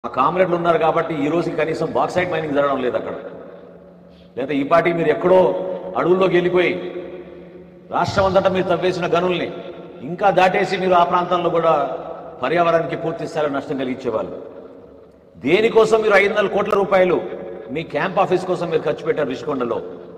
ఆ కామ్రేడ్లు ఉన్నారు కాబట్టి ఈ రోజుకి కనీసం బాక్సైట్ మైనింగ్ జరగడం లేదు అక్కడ లేదా ఈ పార్టీ మీరు ఎక్కడో అడవుల్లోకి వెళ్ళిపోయి రాష్ట్రం అంతటా మీరు తవ్వేసిన గనుల్ని ఇంకా దాటేసి మీరు ఆ ప్రాంతంలో కూడా పర్యావరణానికి పూర్తి స్థాయిలో నష్టం కలిగించేవాళ్ళు దేనికోసం మీరు ఐదు వందల కోట్ల రూపాయలు మీ క్యాంప్ ఆఫీస్ కోసం మీరు ఖర్చు పెట్టారు రిషికొండలో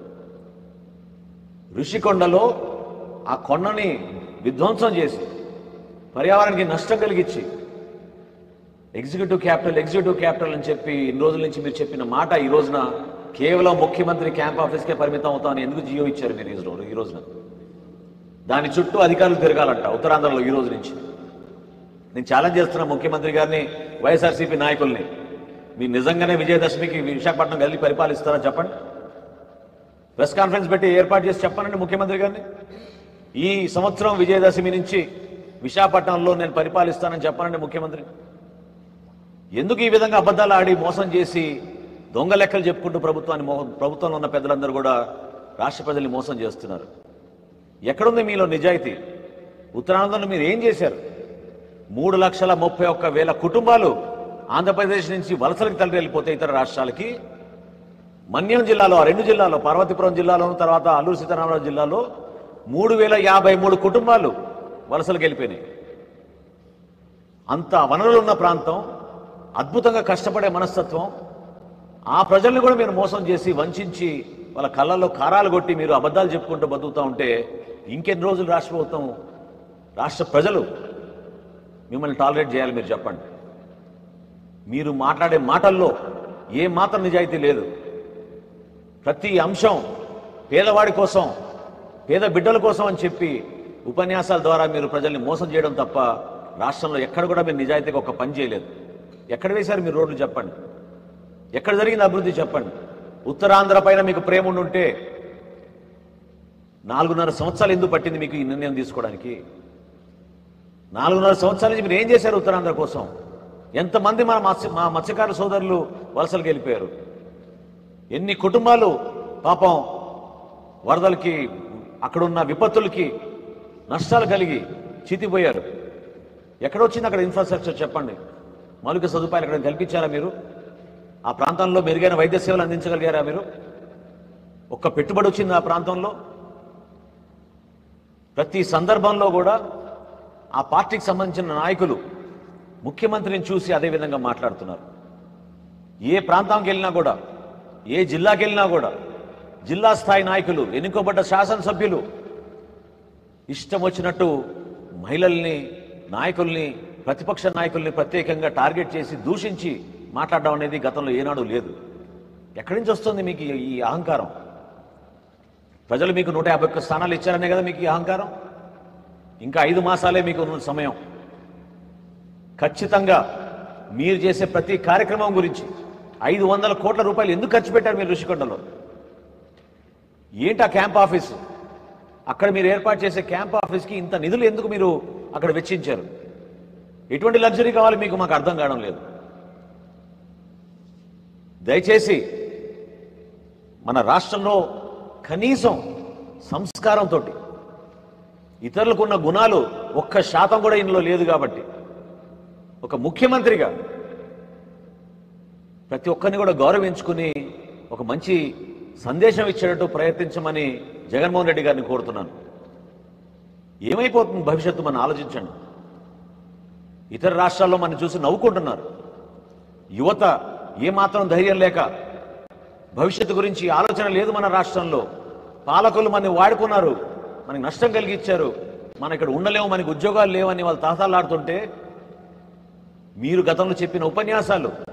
ఋషికొండలో ఆ కొండని విధ్వంసం చేసి పర్యావరణానికి నష్టం కలిగించి ఎగ్జిక్యూటివ్ క్యాపిటల్ ఎగ్జిక్యూటివ్ క్యాపిటల్ అని చెప్పి ఇన్ని రోజుల నుంచి మీరు చెప్పిన మాట ఈ రోజున కేవలం ముఖ్యమంత్రి క్యాంప్ ఆఫీస్కే పరిమితం అవుతామని ఎందుకు జియో ఇచ్చారు మీరు ఈ రోజు- ఈ రోజున దాని చుట్టూ అధికారులు తిరగాలంట ఉత్తరాంధ్రలో ఈ రోజు నుంచి నేను ఛాలెంజ్ చేస్తున్నా ముఖ్యమంత్రి గారిని వైఎస్ఆర్సీపీ నాయకుల్ని మీరు నిజంగానే విజయదశమికి విశాఖపట్నం వెళ్ళి పరిపాలిస్తారా చెప్పండి ప్రెస్ కాన్ఫరెన్స్ పెట్టి ఏర్పాటు చేసి చెప్పనండి ముఖ్యమంత్రి గారిని ఈ సంవత్సరం విజయదశమి నుంచి విశాఖపట్నంలో నేను పరిపాలిస్తానని చెప్పనండి ముఖ్యమంత్రి ఎందుకు ఈ విధంగా అబద్ధాలు ఆడి మోసం చేసి దొంగ లెక్కలు చెప్పుకుంటూ ప్రభుత్వాన్ని మో- ప్రభుత్వంలో ఉన్న పెద్దలందరూ కూడా రాష్ట్ర ప్రజల్ని మోసం చేస్తున్నారు ఎక్కడుంది మీలో నిజాయితీ ఉత్తరాంధ్రలో మీరు ఏం చేశారు మూడు లక్షల ముప్పై ఒక్క వేల కుటుంబాలు ఆంధ్రప్రదేశ్ నుంచి వలసలకు తల్లి వెళ్ళిపోతే ఇతర రాష్ట్రాలకి మన్యం జిల్లాలో ఆ రెండు జిల్లాలో పార్వతీపురం జిల్లాలోను తర్వాత అల్లూరు సీతారామరాజు జిల్లాలో మూడు వేల యాభై మూడు కుటుంబాలు వలసలకు వెళ్ళిపోయినాయి అంత వనరులు ఉన్న ప్రాంతం అద్భుతంగా కష్టపడే మనస్తత్వం ఆ ప్రజల్ని కూడా మీరు మోసం చేసి వంచించి వాళ్ళ కళ్ళల్లో కారాలు కొట్టి మీరు అబద్ధాలు చెప్పుకుంటూ బతుకుతూ ఉంటే ఇంకెన్ని రోజులు రాష్ట్ర ప్రభుత్వం రాష్ట్ర ప్రజలు మిమ్మల్ని టాలరేట్ చేయాలి మీరు చెప్పండి మీరు మాట్లాడే మాటల్లో ఏ మాత్రం నిజాయితీ లేదు ప్రతి అంశం పేదవాడి కోసం పేద బిడ్డల కోసం అని చెప్పి ఉపన్యాసాల ద్వారా మీరు ప్రజల్ని మోసం చేయడం తప్ప రాష్ట్రంలో ఎక్కడ కూడా మీరు నిజాయితీగా ఒక పని చేయలేదు ఎక్కడ వేశారు మీరు రోడ్లు చెప్పండి ఎక్కడ జరిగింది అభివృద్ధి చెప్పండి ఉత్తరాంధ్ర పైన మీకు ప్రేమ ఉండుంటే నాలుగున్నర సంవత్సరాలు ఎందుకు పట్టింది మీకు ఈ నిర్ణయం తీసుకోవడానికి నాలుగున్నర సంవత్సరాల నుంచి మీరు ఏం చేశారు ఉత్తరాంధ్ర కోసం ఎంతమంది మన మత్స్య మా మత్స్యకార సోదరులు వలసలకు వెళ్ళిపోయారు ఎన్ని కుటుంబాలు పాపం వరదలకి అక్కడున్న విపత్తులకి నష్టాలు కలిగి చితిపోయారు ఎక్కడ వచ్చింది అక్కడ ఇన్ఫ్రాస్ట్రక్చర్ చెప్పండి మౌలిక సదుపాయాలు అక్కడ కల్పించారా మీరు ఆ ప్రాంతంలో మెరుగైన వైద్య సేవలు అందించగలిగారా మీరు ఒక్క పెట్టుబడి వచ్చింది ఆ ప్రాంతంలో ప్రతి సందర్భంలో కూడా ఆ పార్టీకి సంబంధించిన నాయకులు ముఖ్యమంత్రిని చూసి అదే విధంగా మాట్లాడుతున్నారు ఏ ప్రాంతానికి వెళ్ళినా కూడా ఏ జిల్లాకి వెళ్ళినా కూడా జిల్లా స్థాయి నాయకులు ఎన్నుకోబడ్డ శాసనసభ్యులు ఇష్టం వచ్చినట్టు మహిళల్ని నాయకుల్ని ప్రతిపక్ష నాయకుల్ని ప్రత్యేకంగా టార్గెట్ చేసి దూషించి మాట్లాడడం అనేది గతంలో ఏనాడు లేదు ఎక్కడి నుంచి వస్తుంది మీకు ఈ- ఈ అహంకారం ప్రజలు మీకు నూట యాభై ఒక్క స్థానాలు ఇచ్చారనే కదా మీకు ఈ అహంకారం ఇంకా ఐదు మాసాలే మీకు ఉన్న సమయం ఖచ్చితంగా మీరు చేసే ప్రతి కార్యక్రమం గురించి ఐదు వందల కోట్ల రూపాయలు ఎందుకు ఖర్చు పెట్టారు మీరు ఋషికొండలో ఏంటి ఆ క్యాంప్ ఆఫీసు అక్కడ మీరు ఏర్పాటు చేసే క్యాంప్ ఆఫీస్కి ఇంత నిధులు ఎందుకు మీరు అక్కడ వెచ్చించారు ఎటువంటి లగ్జరీ కావాలి మీకు మాకు అర్థం కావడం లేదు దయచేసి మన రాష్ట్రంలో కనీసం సంస్కారంతో ఇతరులకు ఉన్న గుణాలు ఒక్క శాతం కూడా ఇందులో లేదు కాబట్టి ఒక ముఖ్యమంత్రిగా ప్రతి ఒక్కరిని కూడా గౌరవించుకుని ఒక మంచి సందేశం ఇచ్చేటట్టు ప్రయత్నించమని జగన్మోహన్ రెడ్డి గారిని కోరుతున్నాను ఏమైపోతుంది భవిష్యత్తు మనం ఆలోచించండి ఇతర రాష్ట్రాల్లో మనం చూసి నవ్వుకుంటున్నారు యువత ఏమాత్రం ధైర్యం లేక భవిష్యత్తు గురించి ఆలోచన లేదు మన రాష్ట్రంలో పాలకులు మనని వాడుకున్నారు మనకి నష్టం కలిగించారు మన ఇక్కడ ఉండలేము మనకి ఉద్యోగాలు లేవని వాళ్ళు తాతాలాడుతుంటే మీరు గతంలో చెప్పిన ఉపన్యాసాలు